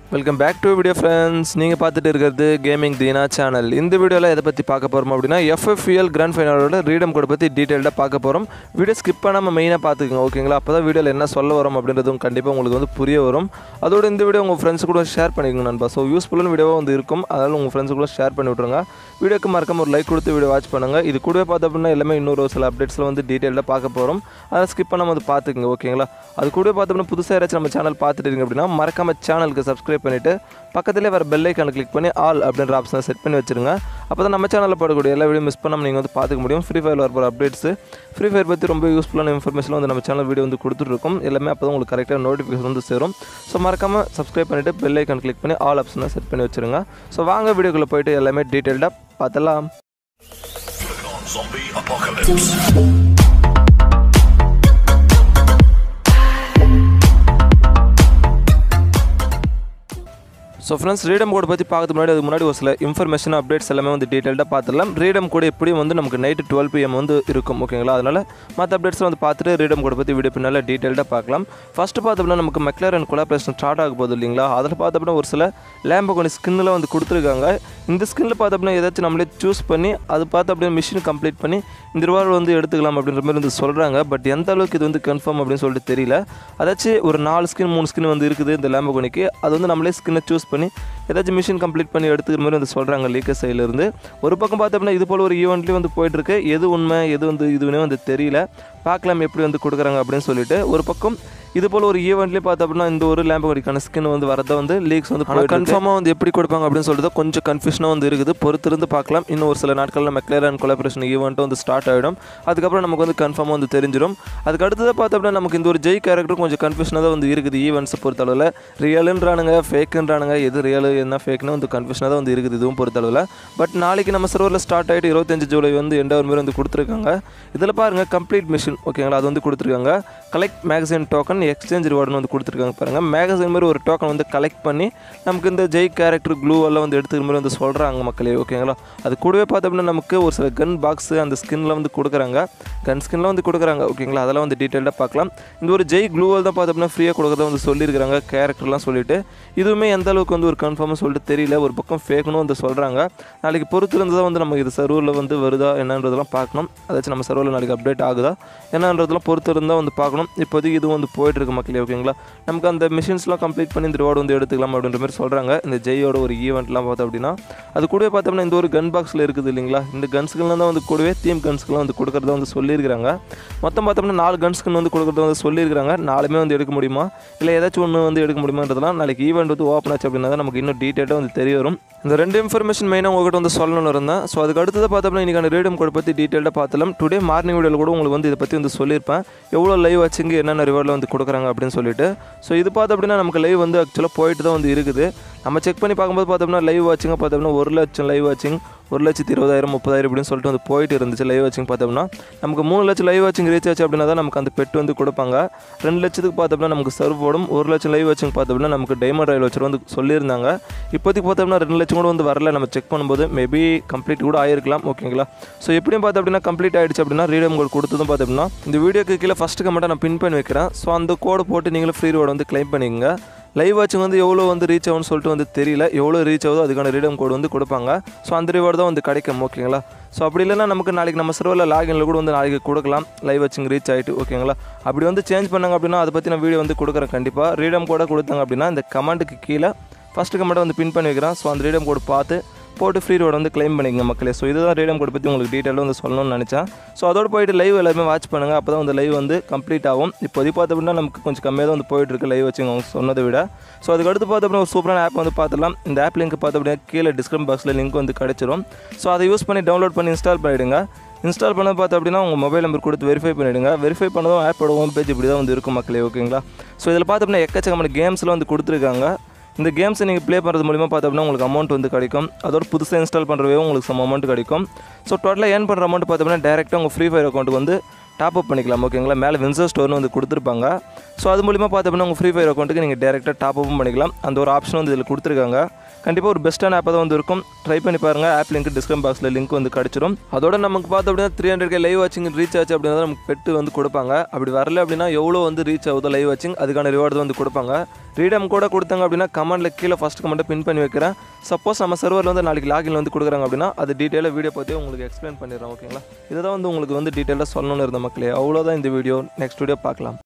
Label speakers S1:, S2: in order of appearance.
S1: Welcome back to video friends நீங்கள் பார்த்துட்டு இருக்கிறது கேமிங் தீனா சேனல் இந்த வீடியோவில் எதை பற்றி பார்க்க போகிறோம் அப்படின்னா எஃப்எஃப்எல் கிராண்ட் ஃபைனலோட ரீடம் கோட் பற்றி டீட்டெயில்டாக பார்க்க போகிறோம் வீடியோ ஸ்கிப் பண்ணாமல் மெயினாக பார்த்துக்கோங்க ஓகேங்களா அப்போ தான் வீடியோவில் என்ன சொல்ல வரோம் அப்படின்றதும் கண்டிப்பாக உங்களுக்கு வந்து புரிய வரும் அதோட இந்த வீடியோ உங்கள் ஃப்ரெண்ட்ஸ் கூட ஷேர் பண்ணிக்கோங்க நண்பா ஸோ யூஸ்ஃபுல்லான வீடியோவாக வந்து இருக்கும் அதனால் உங்கள் ஃப்ரெண்ட்ஸ் கூட ஷேர் பண்ணி விட்ருங்க வீடியோக்கு மறக்காம ஒரு லைக் கொடுத்து வீடியோ வாட்ச் பண்ணுங்கள் இது கூடவே பார்த்த அப்படின்னா எல்லாமே இன்னொரு ஒரு சில அப்டேட்ஸில் வந்து டீட்டெயிலாக பார்க்க போகிறோம் அதை ஸ்கிப் பண்ணாமல் வந்து பார்த்துக்குங்க ஓகேங்களா அது கூடவே பார்த்தோம்னா புதுசாக யாராச்சும் நம்ம சேனல் பார்த்துட்டு இருக்கீங்க அப்படின்னா மறக்காம சேனலுக்கு சப்ஸ்கிரைப் பண்ணிவிட்டு பக்கத்துலேயே வர பெல் ஐக்கானை கிளிக் பண்ணி ஆல் அப்படின்ற ஆப்ஷனை செட் பண்ணி வச்சிருங்க அப்போ தான் நம்ம சேனலில் போடக்கூடிய எல்லா வீடியோ மிஸ் பண்ணாமல் நீங்கள் வந்து பார்த்துக்க முடியும் ஃப்ரீ ஃபயர் வர அப்டேட்ஸு ஃப்ரீ ஃபயர் பற்றி ரொம்ப யூஸ்ஃபுல்லான இன்ஃபர்மேஷன் வந்து நம்ம சேனல் வீடியோ வந்து கொடுத்துருக்கோம் எல்லாமே அப்போ தான் உங்களுக்கு கரெக்டாக நோட்டிஃபிகேஷன் வந்து சேரும் ஸோ மறக்காமல் சப்ஸ்கிரைப் பண்ணிவிட்டு பெல் ஐக்கான் கிளிக் பண்ணி ஆல் ஆப்ஷனை செட் பண்ணி வச்சிருங்க ஸோ வாங்க வீடியோக்குள்ளே போயிட்டு எல்லாமே டீட்டெயில்டாக பார்த்தலாம்
S2: Zombie apocalypse.
S1: So friends redeem code பற்றி பார்க்கறதுக்கு முன்னாடி அதுக்கு முன்னாடி ஒரு சில இன்ஃபர்மேஷன் அப்டேட்ஸ் எல்லாமே வந்து டீட்டெயில்டாக பார்த்துடலாம் ரீடம் கோட் எப்படியும் வந்து நமக்கு நைட்டு டுவெல் பிஎம் வந்து இருக்கும் ஓகேங்களா அதனால் மற்ற அப்டேட்ஸ் வந்து பார்த்துட்டு ரீடம் கோட் பற்றி வீடியோ பின்னால் டீட்டெயில்டாக பார்க்கலாம் ஃபஸ்ட்டு பார்த்தோம்னா நமக்கு மெக்லர் அண்ட் கொலாபரேஷன் ஸ்டார்ட் ஆக போகுது இல்லைங்களா அதில் பார்த்தோம்னா ஒரு சில லேம்பகோனி ஸ்கின்னில் வந்து கொடுத்துருக்காங்க இந்த ஸ்கின்னில் பார்த்தோம்னா ஏதாச்சும் நம்மளே சூஸ் பண்ணி அது பார்த்து அப்படியே மிஷின் கம்ப்ளீட் பண்ணி இந்த ரூபாய் வந்து எடுத்துக்கலாம் அப்படின்ற மாதிரி வந்து சொல்கிறாங்க பட் எந்த அளவுக்கு இது வந்து கன்ஃபார்ம் அப்படின்னு சொல்லிட்டு தெரியல அதாச்சும் ஒரு நாலு ஸ்கின் மூணு ஸ்கின் வந்து இருக்குது இந்த லேம்பகோனிக்கு அது வந்து நம்மளே ஸ்கின்னை சூஸ் பண்ணி ஏதாச்சும் மிஷின் கம்ப்ளீட் பண்ணி எடுத்துக்கிற மாதிரி வந்து சொல்கிறாங்க லீக்கர் சைட்லேருந்து ஒரு பக்கம் பார்த்தோம்னா இது போல் ஒரு ஈவெண்ட்லேயும் வந்து போயிட்டுருக்கு எது உண்மை எது வந்து இதுவுனே வந்து தெரியல பார்க்கலாம் எப்படி வந்து கொடுக்குறாங்க அப்படின்னு சொல்லிட்டு ஒரு பக்கம் இது போல் ஒரு ஈவெண்ட்லேயே பார்த்தோம் அப்படின்னா இந்த ஒரு லேம்பகோடிக்கான ஸ்கின் வந்து வரதை வந்து லீக்ஸ் வந்து கன்ஃபார்மாக வந்து எப்படி கொடுப்பாங்க அப்படின்னு சொல்லிட்டு கொஞ்சம் கன்ஃபியூஷனாக வந்து இருக்குது பொறுத்திருந்து பார்க்கலாம் இன்னும் ஒரு சில நாட்களில் மெக்லேர் அண்ட் கொலாபரேஷன் ஈவெண்ட்டும் வந்து ஸ்டார்ட் ஆகிடும் அதுக்கப்புறம் நமக்கு வந்து கன்ஃபார்மாக வந்து தெரிஞ்சிடும் அதுக்கு அடுத்ததாக பார்த்தோம் அப்படின்னா நமக்கு இந்த ஒரு ஜெய் கேரக்டர் கொஞ்சம் கன்ஃபியூஷனாக தான் வந்து இருக்குது ஈவெண்ட்ஸை பொறுத்தளவில் ரியலுன்றானுங்க ஃபேக்குன்றானுங்க எது ரியல் என்ன ஃபேக்னு வந்து கன்ஃபியூஷனாக தான் வந்து இருக்குது இதுவும் பொறுத்தளவில் பட் நாளைக்கு நம்ம சர்வரில் ஸ்டார்ட் ஆகிட்டு இருபத்தஞ்சு ஜூலை வந்து எண்டாவது மாதிரி வந்து கொடுத்துருக்காங்க இதில் பாருங்கள் கம்ப்ளீட் மிஷின் ஓகேங்களா அது வந்து கொடுத்துருக்காங்க கலெக்ட் மேகசின் டோக்கன் எக்ஸ்சேஞ்ச் ரிவார்டுன்னு வந்து கொடுத்துருக்காங்க பாருங்கள் மேகசின் மாதிரி ஒரு டோக்கன் வந்து கலெக்ட் பண்ணி நமக்கு இந்த ஜெய் கேரக்டர் க்ளூ எல்லாம் வந்து எடுத்துக்கிற மாதிரி வந்து சொல்கிறாங்க மக்களே ஓகேங்களா அது கூடவே பார்த்தோம்னா நமக்கு ஒரு சில கன் பாக்ஸு அந்த ஸ்கின்ல வந்து கொடுக்குறாங்க கன் ஸ்கின்லாம் வந்து கொடுக்குறாங்க ஓகேங்களா அதெல்லாம் வந்து டீட்டெயிலாக பார்க்கலாம் இந்த ஒரு ஜெய் க்ளூவல் தான் பார்த்தோம்னா ஃப்ரீயாக கொடுக்கறத வந்து சொல்லியிருக்காங்க கேரக்டர்லாம் சொல்லிட்டு இதுவுமே எந்த அளவுக்கு வந்து ஒரு கன்ஃபார்மாக சொல்லிட்டு தெரியல ஒரு பக்கம் ஃபேக்னு வந்து சொல்கிறாங்க நாளைக்கு பொறுத்து இருந்து தான் வந்து நமக்கு இது சர்வரில் வந்து வருதா என்னன்றதெல்லாம் பார்க்கணும் அதாச்சும் நம்ம சர்வரில் நாளைக்கு அப்டேட் ஆகுதா என்னன்றதெல்லாம் பொறுத்து இருந்தால் வந்து பார்க்கணும் இப்போதைக்கு இதுவும் வந்து போயிட்டு இருக்கு மக்களே ஓகேங்களா நமக்கு அந்த மிஷின்ஸ்லாம் கம்ப்ளீட் பண்ணி இந்த ரிவார்டு வந்து எடுத்துக்கலாம் அப்படின்ற மாதிரி சொல்கிறாங்க இந்த ஜெயோட ஒரு ஈவெண்ட்லாம் பார்த்தோம் அப்படின்னா அது கூடவே பார்த்தோம்னா இந்த ஒரு கன் பாக்ஸில் இருக்குது இல்லைங்களா இந்த கன்ஸ்கள்லாம் தான் வந்து கூடவே தீம் கன்ஸ்க்கெலாம் வந்து கொடுக்குறத வந்து சொல்லியிருக்காங்க மொத்தம் பார்த்தோம்னா நாலு கன்ஸ்கன் வந்து கொடுக்குறத வந்து சொல்லியிருக்காங்க நாலுமே வந்து எடுக்க முடியுமா இல்லை ஏதாச்சும் ஒன்று வந்து எடுக்க முடியுமான்றதெல்லாம் நாளைக்கு ஈவெண்ட் வந்து ஓப்பன் ஆச்சு அப்படின்னா தான் நமக்கு இன்னும் டீட்டெயிலாக வந்து தெரிய வரும் இந்த ரெண்டு இன்ஃபர்மேஷன் மெயினாக உங்கள்கிட்ட வந்து சொல்லணும்னு இருந்தேன் ஸோ அதுக்கு அடுத்தது பார்த்தோம்னா இன்றைக்கான ரேடியம் கோட் பற்றி டீட்டெயிலாக பார்த்தலாம் டுடே மார்னிங் வீடியோவில் கூட உங்களுக்கு வந்து இதை பற்றி வந்து சொல்லியிருப்பேன் எவ்வளோ லைவ் வச்சுங்க என்னென்ன ரிவார்டில் வந்து கொடுக்குறாங்க அப்படின்னு சொல்லிட்டு ஸோ இது பார்த்தோம் அப்படின்னா நமக்கு லைவ் வந்து ஆக்சுவலாக போயிட்டு தான் வந்து இருக்குது நம்ம செக் பண்ணி பார்க்கும்போது பார்த்தோம்னா லைவ் வாட்சிங்க பார்த்தோம்னா ஒரு லட்சம் லைவ் வாட்சிங் ஒரு லட்சத்தி இருபதாயிரம் முப்பதாயிரம் இப்படின்னு சொல்லிட்டு வந்து போயிட்டு இருந்துச்சு லைவ் வாட்சிங் பார்த்தோம்னா நமக்கு மூணு லட்சம் லைவ் வாட்சிங் ரீச் ஆச்சு அப்படின்னா தான் நமக்கு அந்த பெட் வந்து கொடுப்பாங்க ரெண்டு லட்சத்துக்கு பார்த்தோம்னா நமக்கு சர்வ் போடும் ஒரு லட்சம் லைவ் வாட்சிங் பார்த்தோம்னா நமக்கு டைமண்ட் ரயில் வச்சு வந்து சொல்லியிருந்தாங்க இப்போதைக்கு பார்த்தோம்னா ரெண்டு லட்சம் கூட வந்து வரல நம்ம செக் பண்ணும்போது மேபி கம்ப்ளீட் கூட ஆயிருக்கலாம் ஓகேங்களா ஸோ எப்படியும் பார்த்தோம் அப்படின்னா கம்ப்ளீட் ஆயிடுச்சு அப்படின்னா ரீடம் கோட் கொடுத்ததும் பார்த்தோம்னா இந்த வீடியோக்கு கீழே ஃபஸ்ட்டு கமெண்ட்டை நான் பின் பண்ணி வைக்கிறேன் ஸோ அந்த கோடு போட்டு நீங்களும் ஃப்ரீ ரோடு வந்து கிளைம் பண்ணிக்கங்க லைவ் வாட்சிங் வந்து எவ்வளோ வந்து ரீச் ஆகும்னு சொல்லிட்டு வந்து தெரியல எவ்வளோ ரீச் ஆகுதோ அதுக்கான ரீடம் கோடு வந்து கொடுப்பாங்க ஸோ அந்த ரிவார்டு தான் வந்து கிடைக்கும் ஓகேங்களா ஸோ அப்படி இல்லைன்னா நமக்கு நாளைக்கு நம்ம சர்வரில் லாகினில் கூட வந்து நாளைக்கு கொடுக்கலாம் லைவ் வாட்சிங் ரீச் ஆகிட்டு ஓகேங்களா அப்படி வந்து சேஞ்ச் பண்ணாங்க அப்படின்னா அதை பற்றி நான் வீடியோ வந்து கொடுக்குறேன் கண்டிப்பாக ரீடம் கோடை கொடுத்தாங்க அப்படின்னா இந்த கமெண்ட்டுக்கு கீழே ஃபஸ்ட்டு கமெண்ட்டை வந்து பின் பண்ணி வைக்கிறேன் ஸோ அந்த ரீடம் கோடு பார்த்து போட்டு ஃப்ரீ ரோடு வந்து கிளைம் பண்ணிக்கங்க மக்களே ஸோ இதுதான் ரேடியம் கோட் பற்றி உங்களுக்கு டீட்டெயிலாக வந்து சொல்லணும்னு நினச்சேன் ஸோ அதோடு போயிட்டு லைவ் எல்லாருமே வாட்ச் பண்ணுங்கள் அப்போ தான் வந்து லைவ் வந்து கம்ப்ளீட் ஆகும் இப்போதைக்கு பார்த்த அப்படின்னா நமக்கு கொஞ்சம் கம்மியாக தான் வந்து போயிட்டுருக்கு லைவ் வச்சு அவங்க சொன்னதை விட ஸோ அதுக்கு அடுத்து பார்த்த அப்படின்னா ஒரு சூப்பரான ஆப் வந்து பார்த்துலாம் இந்த ஆப் லிங்க் பார்த்த அப்படின்னா கீழே டிஸ்கிரிப்ஷன் பாக்ஸில் லிங்க் வந்து கிடச்சிரும் ஸோ அதை யூஸ் பண்ணி டவுன்லோட் பண்ணி இன்ஸ்டால் பண்ணிவிடுங்க இன்ஸ்டால் பண்ண பார்த்து அப்படின்னா உங்கள் மொபைல் நம்பர் கொடுத்து வெரிஃபை பண்ணிவிடுங்க வெரிஃபை பண்ணதும் ஆப்போட ஹோம் பேஜ் இப்படி தான் வந்து இருக்கும் மக்களே ஓகேங்களா ஸோ இதில் பார்த்த அப்படின்னா எக்கச்சக்கமான கேம்ஸ்லாம் வந்து கொடுத்துருக்காங்க இந்த கேம்ஸை நீங்கள் ப்ளே பண்ணுறது மூலிமா பார்த்தோம்னா உங்களுக்கு அமௌண்ட் வந்து கிடைக்கும் அதோட புதுசாக இன்ஸ்டால் பண்ணுறவே உங்களுக்கு சம் அமௌண்ட் கிடைக்கும் ஸோ டோட்டலாக ஏர்ன் பண்ணுற அமௌண்ட் பார்த்தோம்னா டேரெக்டாக உங்கள் ஃப்ரீ ஃபயர் அக்கௌண்ட்டுக்கு வந்து டாப் அப் பண்ணிக்கலாம் ஓகேங்களா மேலே வின்சர் ஸ்டோர்னு வந்து கொடுத்துருப்பாங்க ஸோ அது மூலிமா பார்த்தோம்னா உங்கள் ஃப்ரீ ஃபயர் அக்கௌண்ட்டுக்கு நீங்கள் டேரெக்டாக டாப் அப்பும் பண்ணிக்கலாம் அந்த ஒரு ஆப்ஷன் வந்து இதில் கொடுத்துருக்காங்க கண்டிப்பாக ஒரு பெஸ்ட்டான ஆப்பாக தான் வந்து இருக்கும் ட்ரை பண்ணி பாருங்கள் ஆப் லிங்க் டிஸ்கிரிப்ஷன் பாக்ஸில் லிங்க் வந்து கிடச்சிரும் அதோட நமக்கு பார்த்தோம் அப்படின்னா த்ரீ ஹண்ட்ரட் கே லைவ் வாட்சிங் ரீச் ஆச்சு அப்படின்னா நமக்கு பெட்டு வந்து கொடுப்பாங்க அப்படி வரல அப்படின்னா எவ்வளோ வந்து ரீச் ஆகுதோ லைவ் வாட்சிங் அதுக்கான ரிவார்டு வந்து கொடுப்பாங்க ரீடம் கூட கொடுத்தாங்க அப்படின்னா கமெண்ட்டில் கீழே ஃபஸ்ட் கமெண்ட்டை பின் பண்ணி வைக்கிறேன் சப்போஸ் நம்ம சர்வரில் வந்து நாளைக்கு லாகின் வந்து கொடுக்குறாங்க அப்படின்னா அது டீட்டெயிலாக வீடியோ பற்றி உங்களுக்கு எக்ஸ்பிளைன் பண்ணிடுறோம் ஓகேங்களா இதுதான் வந்து உங்களுக்கு வந்து டீட்டெயிலாக சொல்லணும்னு இருந்த மக்களே அவ்வளோதான் இந்த வீடியோ நெக்ஸ்ட் வீடியோ பார்க்கலாம்